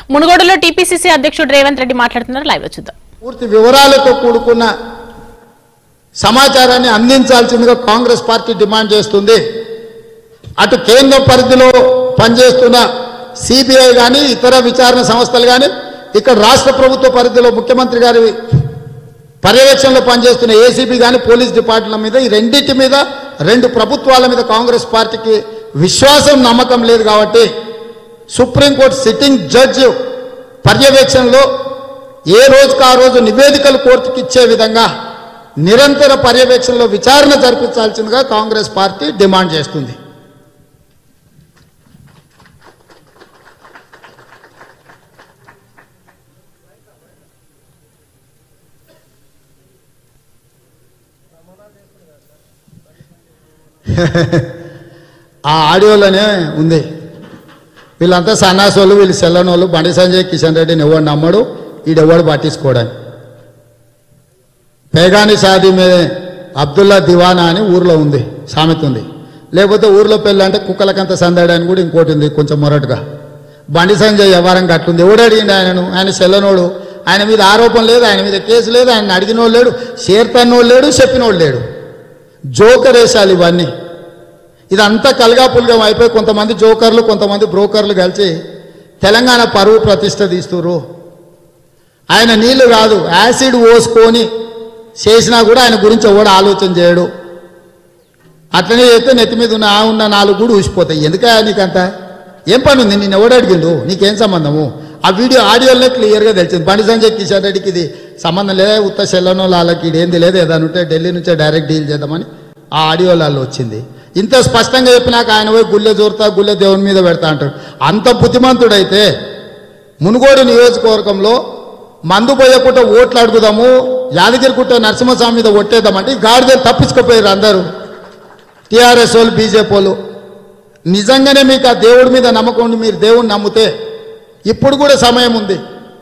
మునుగోడులో టీపీసీసీ అధ్యక్షుడు రేవంత్ రెడ్డి మాట్లాడుతున్నారు లైవ్ లో చూద్దాం పూర్తి వివరాలతో కూడుకున్న సమాచారాన్ని అందించాల్సిందిగా కాంగ్రెస్ పార్టీ డిమాండ్ చేస్తుంది అటు కేంద్ర పరిధిలో పనిచేస్తున్న సిబిఐ కానీ ఇతర విచారణ సంస్థలు కానీ ఇక్కడ రాష్ట్ర ప్రభుత్వ పరిధిలో ముఖ్యమంత్రి గారి పర్యవేక్షణలో పనిచేస్తున్న ఏసీబీ కానీ పోలీస్ డిపార్ట్మెంట్ల మీద ఈ రెండింటి మీద రెండు ప్రభుత్వాల మీద కాంగ్రెస్ పార్టీకి విశ్వాసం నమ్మకం లేదు కాబట్టి సుప్రీంకోర్టు సిట్టింగ్ జడ్జి పర్యవేక్షణలో ఏ రోజుకు ఆ రోజు నివేదికలు కోర్టుకి ఇచ్చే విధంగా నిరంతర పర్యవేక్షణలో విచారణ జరిపించాల్సిందిగా కాంగ్రెస్ పార్టీ డిమాండ్ చేస్తుంది ఆ ఆడియోలోనే ఉంది వీళ్ళంతా సన్నాసోళ్ళు వీళ్ళు సెల్లనోళ్ళు బండి సంజయ్ కిషన్ రెడ్డిని ఎవడు నమ్మడు ఈడెవడు పట్టించుకోవడానికి పేగాని షాదీ మీద అబ్దుల్లా దివానా అని ఊర్లో ఉంది సామెత ఉంది లేకపోతే ఊర్లో పెళ్ళి అంటే కుక్కలకంత సందాడని కూడా ఇంకోటి ఉంది కొంచెం మొరటుగా బండి సంజయ్ వ్యవహారం కట్టుంది ఎవడు అడిగింది ఆయనను ఆయన సెల్లనోడు ఆయన మీద ఆరోపణ లేదు ఆయన మీద కేసు లేదు ఆయన అడిగినోడు లేడు చేరుతన్నోడు లేడు చెప్పినోడు లేడు జోకర్ వేసాలి ఇవన్నీ ఇదంతా కలగాపులగం అయిపోయి కొంతమంది జోకర్లు కొంతమంది బ్రోకర్లు కలిసి తెలంగాణ పరువు ప్రతిష్ట తీస్తురు ఆయన నీళ్లు కాదు యాసిడ్ పోసుకొని చేసినా కూడా ఆయన గురించి ఎవడు ఆలోచన చేయడు అట్లనే చేస్తే నెత్తి మీద ఉన్న ఆ ఉన్న నాలుగు కూడా ఊసిపోతాయి ఎందుకా నీకంత ఏం పని ఉంది నేను ఎవడు అడిగిండు నీకేం సంబంధము ఆ వీడియో ఆడియోలోనే క్లియర్గా తెలిసింది బండి సంజయ్ కిషన్ రెడ్డికి ఇది సంబంధం లేదా ఉత్త సెల్లనో వాళ్ళకి ఇది ఏంది లేదు ఏదైనా ఉంటే ఢిల్లీ నుంచే డైరెక్ట్ డీల్ చేద్దామని ఆ ఆడియోలలో వచ్చింది ఇంత స్పష్టంగా చెప్పినాక ఆయన పోయి గుళ్ళె జోరుతా గుళ్ళె దేవుని మీద పెడతా అంటాడు అంత బుద్ధిమంతుడైతే మునుగోడు నియోజకవర్గంలో మందు పోయకుండా ఓట్లు అడుగుదాము యాదగిరిగుట్ట నరసింహస్వామి మీద ఒట్టేద్దామంటే ఈ గాడిదలు తప్పించుకుపోయారు అందరూ టీఆర్ఎస్ వాళ్ళు బీజేపీ వాళ్ళు నిజంగానే మీకు ఆ దేవుడి మీద నమ్మకం ఉండి మీరు దేవుడిని నమ్మితే ఇప్పుడు కూడా సమయం ఉంది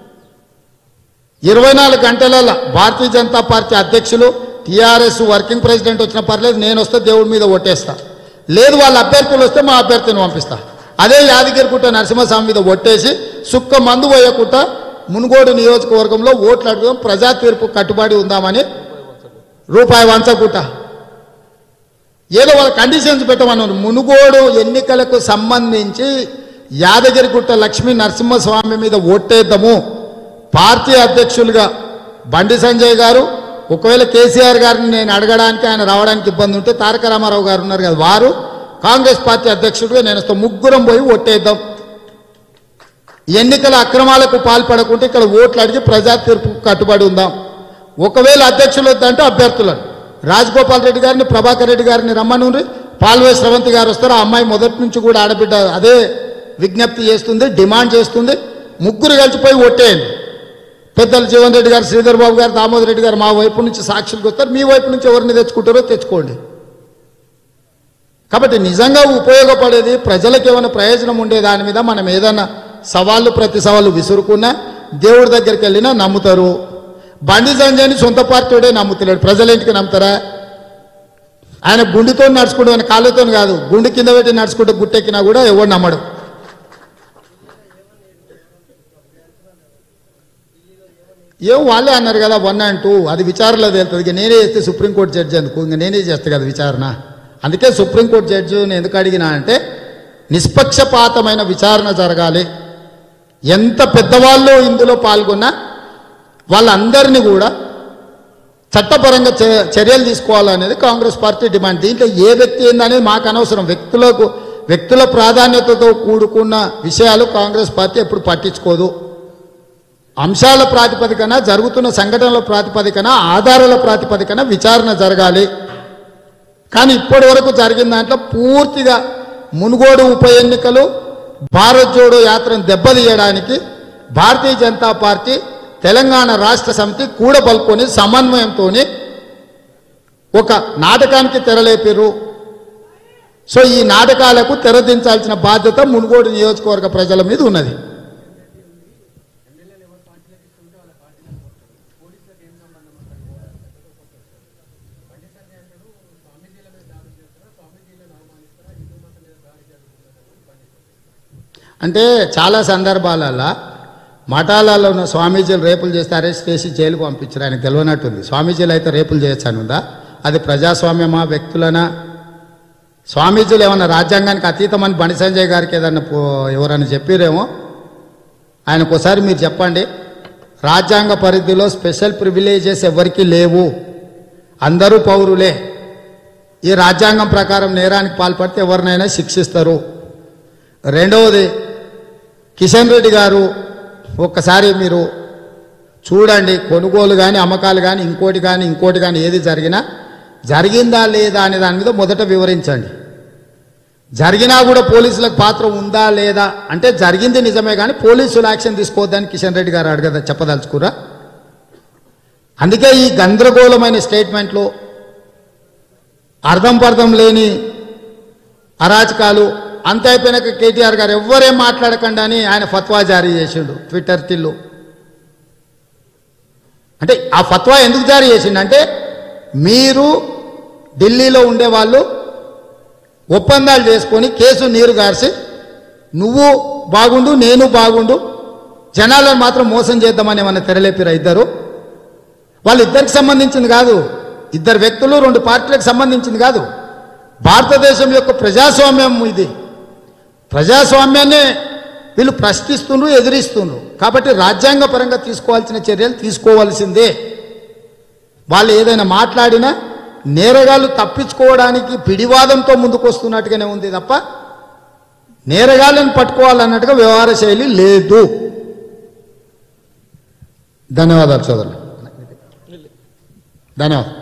ఇరవై నాలుగు గంటలలో భారతీయ జనతా పార్టీ అధ్యక్షులు టీఆర్ఎస్ వర్కింగ్ ప్రెసిడెంట్ వచ్చిన పర్లేదు నేను వస్తే దేవుడి మీద ఒట్టేస్తా లేదు వాళ్ళ అభ్యర్థులు వస్తే మా అభ్యర్థిని పంపిస్తా అదే యాదగిరిగుట్ట నరసింహస్వామి మీద ఒట్టేసి సుక్క మందు పోయకుండా మునుగోడు నియోజకవర్గంలో ఓట్లు అడుగుదాం ప్రజా తీర్పు కట్టుబడి ఉందామని రూపాయి వంచకుట ఏదో వాళ్ళ కండిషన్స్ పెట్టమన్నారు మునుగోడు ఎన్నికలకు సంబంధించి యాదగిరిగుట్ట లక్ష్మీ నరసింహస్వామి మీద ఓట్టేద్దాము పార్టీ అధ్యక్షులుగా బండి సంజయ్ గారు ఒకవేళ కేసీఆర్ గారిని నేను అడగడానికి ఆయన రావడానికి ఇబ్బంది ఉంటే తారక రామారావు గారు ఉన్నారు కదా వారు కాంగ్రెస్ పార్టీ అధ్యక్షుడిగా నేను వస్తా ముగ్గురం పోయి ఓట్టేద్దాం ఎన్నికల అక్రమాలకు పాల్పడకుంటే ఇక్కడ ఓట్లు అడిగి ప్రజా తీర్పు కట్టుబడి ఉందాం ఒకవేళ అధ్యక్షులు వద్దంటే అభ్యర్థులను రాజగోపాల్ రెడ్డి గారిని ప్రభాకర్ రెడ్డి గారిని రమ్మనుండ్రి పాల్వే స్రవంతి గారు వస్తారు ఆ అమ్మాయి మొదటి నుంచి కూడా ఆడబిడ్డ అదే విజ్ఞప్తి చేస్తుంది డిమాండ్ చేస్తుంది ముగ్గురు కలిసిపోయి ఒట్టేయండి పెద్దలు జీవన్ రెడ్డి గారు శ్రీధర్ బాబు గారు దామోదర్ రెడ్డి గారు మా వైపు నుంచి సాక్షులకు వస్తారు మీ వైపు నుంచి ఎవరిని తెచ్చుకుంటారో తెచ్చుకోండి కాబట్టి నిజంగా ఉపయోగపడేది ప్రజలకు ఏమైనా ప్రయోజనం ఉండే దాని మీద మనం ఏదైనా సవాళ్ళు ప్రతి సవాళ్ళు విసురుకున్నా దేవుడి దగ్గరికి వెళ్ళినా నమ్ముతారు బండి సంజయ్ని సొంత పార్టీడే నమ్ముతున్నాడు ప్రజల ఇంటికి నమ్ముతారా ఆయన గుండెతో నడుచుకుంటూ ఆయన కాళ్ళతో కాదు గుండె కింద పెట్టి నడుచుకుంటూ గుట్టెక్కినా కూడా ఎవడు నమ్మడు ఏం వాళ్ళే అన్నారు కదా వన్ అండ్ టూ అది విచారణలో తేలుతుంది ఇక నేనే చేస్తే సుప్రీంకోర్టు జడ్జి అందుకు ఇంక నేనే చేస్తా కదా విచారణ అందుకే సుప్రీంకోర్టు జడ్జిని ఎందుకు అడిగినా అంటే నిష్పక్షపాతమైన విచారణ జరగాలి ఎంత పెద్దవాళ్ళు ఇందులో పాల్గొన్నా వాళ్ళందరినీ కూడా చట్టపరంగా చే- చర్యలు తీసుకోవాలనేది కాంగ్రెస్ పార్టీ డిమాండ్ దీంట్లో ఏ వ్యక్తి ఏందనేది మాకు అనవసరం వ్యక్తులకు వ్యక్తుల ప్రాధాన్యతతో కూడుకున్న విషయాలు కాంగ్రెస్ పార్టీ ఎప్పుడు పట్టించుకోదు అంశాల ప్రాతిపదికన జరుగుతున్న సంఘటనల ప్రాతిపదికన ఆధారాల ప్రాతిపదికన విచారణ జరగాలి కానీ ఇప్పటి వరకు జరిగిన దాంట్లో పూర్తిగా మునుగోడు ఉప ఎన్నికలు భారత్ జోడో యాత్రను దెబ్బతీయడానికి భారతీయ జనతా పార్టీ తెలంగాణ రాష్ట్ర సమితి కూడబలుకొని సమన్వయంతో ఒక నాటకానికి తెరలేపారు సో ఈ నాటకాలకు తెరదించాల్సిన బాధ్యత మునుగోడు నియోజకవర్గ ప్రజల మీద ఉన్నది అంటే చాలా సందర్భాలలో మఠాలలో ఉన్న స్వామీజీలు రేపులు చేస్తే అరెస్ట్ చేసి జైలుకు పంపించారు ఆయనకు తెలియనట్టుంది స్వామీజీలు అయితే రేపులు చేయొచ్చు అని ఉందా అది ప్రజాస్వామ్యమా వ్యక్తులనా స్వామీజీలు ఏమన్నా రాజ్యాంగానికి అతీతమని బండి సంజయ్ గారికి ఏదన్నా పో- ఎవరన్నా చెప్పిరేమో ఆయనకు ఒకసారి మీరు చెప్పండి రాజ్యాంగ పరిధిలో స్పెషల్ ప్రివిలేజెస్ ఎవరికీ లేవు అందరూ పౌరులే ఈ రాజ్యాంగం ప్రకారం నేరానికి పాల్పడితే ఎవరినైనా శిక్షిస్తారు రెండవది కిషన్ రెడ్డి గారు ఒక్కసారి మీరు చూడండి కొనుగోలు కానీ అమ్మకాలు కానీ ఇంకోటి కానీ ఇంకోటి కానీ ఏది జరిగినా జరిగిందా లేదా అనే దాని మీద మొదట వివరించండి జరిగినా కూడా పోలీసులకు పాత్ర ఉందా లేదా అంటే జరిగింది నిజమే కానీ పోలీసులు యాక్షన్ తీసుకోవద్దని కిషన్ రెడ్డి గారు అడగదా చెప్పదలుచుకురా అందుకే ఈ గందరగోళమైన స్టేట్మెంట్లు అర్థం పర్థం లేని అరాచకాలు అంత అయిపోయినాక కేటీఆర్ గారు ఎవ్వరేం మాట్లాడకండి అని ఆయన ఫత్వా జారీ చేసిండు ట్విట్టర్ తిల్లు అంటే ఆ ఫత్వా ఎందుకు జారీ చేసిండు అంటే మీరు ఢిల్లీలో ఉండేవాళ్ళు ఒప్పందాలు చేసుకొని కేసు నీరు గార్చి నువ్వు బాగుండు నేను బాగుండు జనాలను మాత్రం మోసం చేద్దామని ఏమన్నా తెరలేపిరా ఇద్దరు వాళ్ళిద్దరికి సంబంధించింది కాదు ఇద్దరు వ్యక్తులు రెండు పార్టీలకు సంబంధించింది కాదు భారతదేశం యొక్క ప్రజాస్వామ్యం ఇది ప్రజాస్వామ్యాన్ని వీళ్ళు ప్రశ్నిస్తుండ్రు ఎదిరిస్తుండ్రు కాబట్టి రాజ్యాంగ పరంగా తీసుకోవాల్సిన చర్యలు తీసుకోవాల్సిందే వాళ్ళు ఏదైనా మాట్లాడినా నేరగాళ్ళు తప్పించుకోవడానికి పిడివాదంతో ముందుకు వస్తున్నట్టుగానే ఉంది తప్ప నేరగాళ్ళని పట్టుకోవాలన్నట్టుగా వ్యవహార శైలి లేదు ధన్యవాదాలు సోదరులు ధన్యవాదాలు